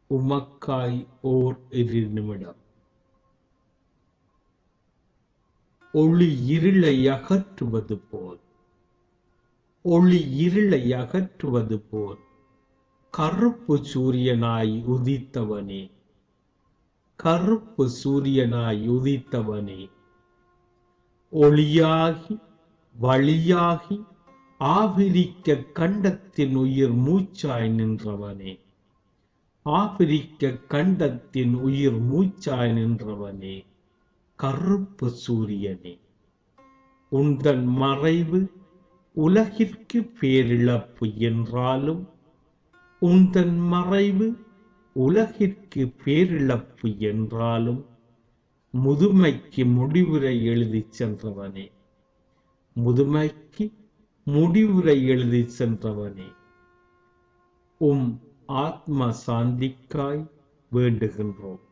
உமக்காய் ஓர் இரு நிமிடம் ஒளி இருளை அகற்றுவது போல் ஒளி இருளை அகற்றுவது போல் கருப்பு சூரியனாய் உதித்தவனே கருப்பு சூரியனாய் உதித்தவனே ஒளியாகி வழியாகி ஆபிரிக்க கண்டத்தின் உயிர் மூச்சாய் நின்றவனே ஆபிரிக்க கண்டத்தின் உயிர் மூச்சாய் நின்றவனே கருப்பு சூரியனே உந்தன் மறைவு உலகிற்கு பேரிழப்பு என்றாலும் உந்தன் மறைவு உலகிற்கு பேரிழப்பு என்றாலும் முதுமைக்கு முடிவுரை எழுதிச் சென்றவனே முதுமைக்கு முடிவுரை எழுதிச் சென்றவனே உம் ஆத்ம சாந்திக்காய் வேண்டுகின்றோம்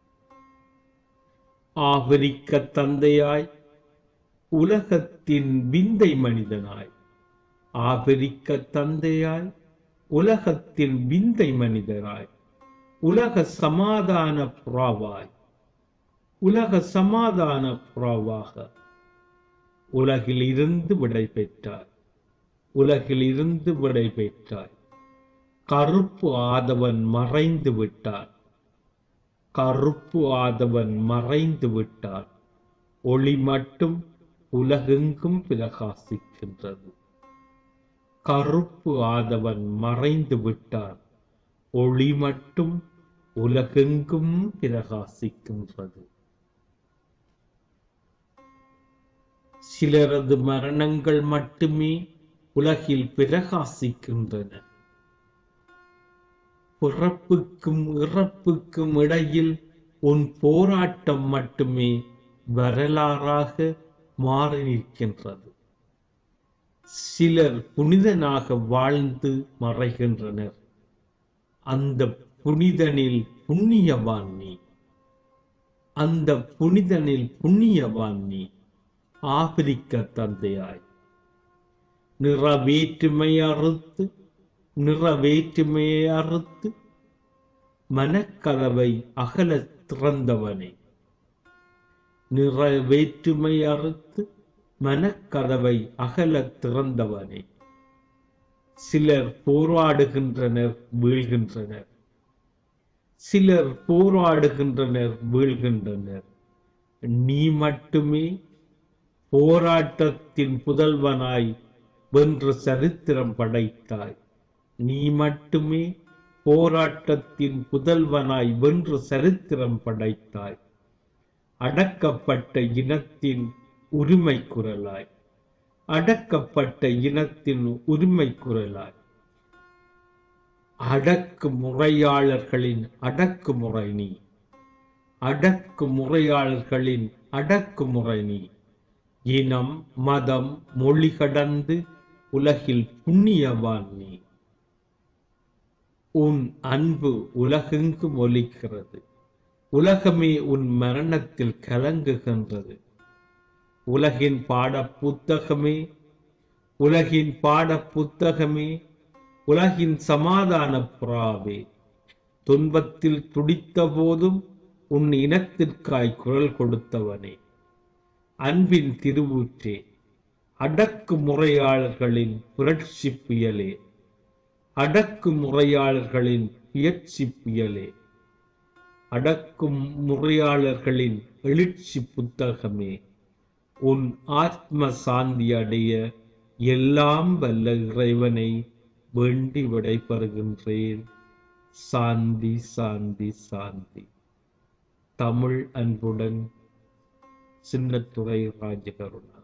ஆபிரிக்க தந்தையாய் உலகத்தின் விந்தை மனிதனாய் ஆபிரிக்க தந்தையாய் உலகத்தின் விந்தை மனிதராய் உலக சமாதான புறாவாய் உலக சமாதான புறாவாக உலகில் இருந்து விடை பெற்றாய் உலகில் இருந்து விடை பெற்றாய் கருப்பு ஆதவன் மறைந்து விட்டார் கருப்பு ஆதவன் மறைந்து விட்டார் ஒளி மட்டும் உலகெங்கும் பிரகாசிக்கின்றது கருப்பு ஆதவன் மறைந்து விட்டார் ஒளி மட்டும் உலகெங்கும் பிரகாசிக்கின்றது சிலரது மரணங்கள் மட்டுமே உலகில் பிரகாசிக்கின்றன பிறப்புக்கும் இறப்புக்கும் இடையில் உன் போராட்டம் மட்டுமே வரலாறாக மாறி நிற்கின்றது சிலர் புனிதனாக வாழ்ந்து மறைகின்றனர் அந்த புனிதனில் புண்ணியவான் நீ அந்த புனிதனில் புண்ணியவான் நீ ஆபிரிக்க தந்தையாய் நிறவேற்றுமை அறுத்து நிறவேற்றுமையை அறுத்து மனக்கதவை அகலத் திறந்தவனே நிறைவேற்றுமை அறுத்து மனக்கதவை அகலத் திறந்தவனே சிலர் போராடுகின்றனர் வீழ்கின்றனர் சிலர் போராடுகின்றனர் வீழ்கின்றனர் நீ மட்டுமே போராட்டத்தின் புதல்வனாய் வென்று சரித்திரம் படைத்தாய் நீ மட்டுமே போராட்டத்தின் புதல்வனாய் வென்று சரித்திரம் படைத்தாய் அடக்கப்பட்ட இனத்தின் உரிமை குரலாய் அடக்கப்பட்ட இனத்தின் உரிமை குரலாய் அடக்கு முறையாளர்களின் அடக்குமுறை நீ அடக்கு முறையாளர்களின் அடக்குமுறை நீ இனம் மதம் மொழி கடந்து உலகில் புண்ணியவான் நீ உன் அன்பு உலகெங்கும் ஒலிக்கிறது உலகமே உன் மரணத்தில் கலங்குகின்றது உலகின் பாட புத்தகமே உலகின் பாட புத்தகமே உலகின் சமாதான புறாவே துன்பத்தில் துடித்த போதும் உன் இனத்திற்காய் குரல் கொடுத்தவனே அன்பின் திருவூற்றே அடக்கு முறையாளர்களின் புரட்சி புயலே அடக்கு முறையாளர்களின் முயற்சி புயலே அடக்கும் முறையாளர்களின் எழுச்சி புத்தகமே உன் ஆத்ம சாந்தி அடைய எல்லாம் வல்ல இறைவனை வேண்டி விடைபெறுகின்றேன் சாந்தி சாந்தி சாந்தி தமிழ் அன்புடன் சின்னத்துறை ராஜகருணா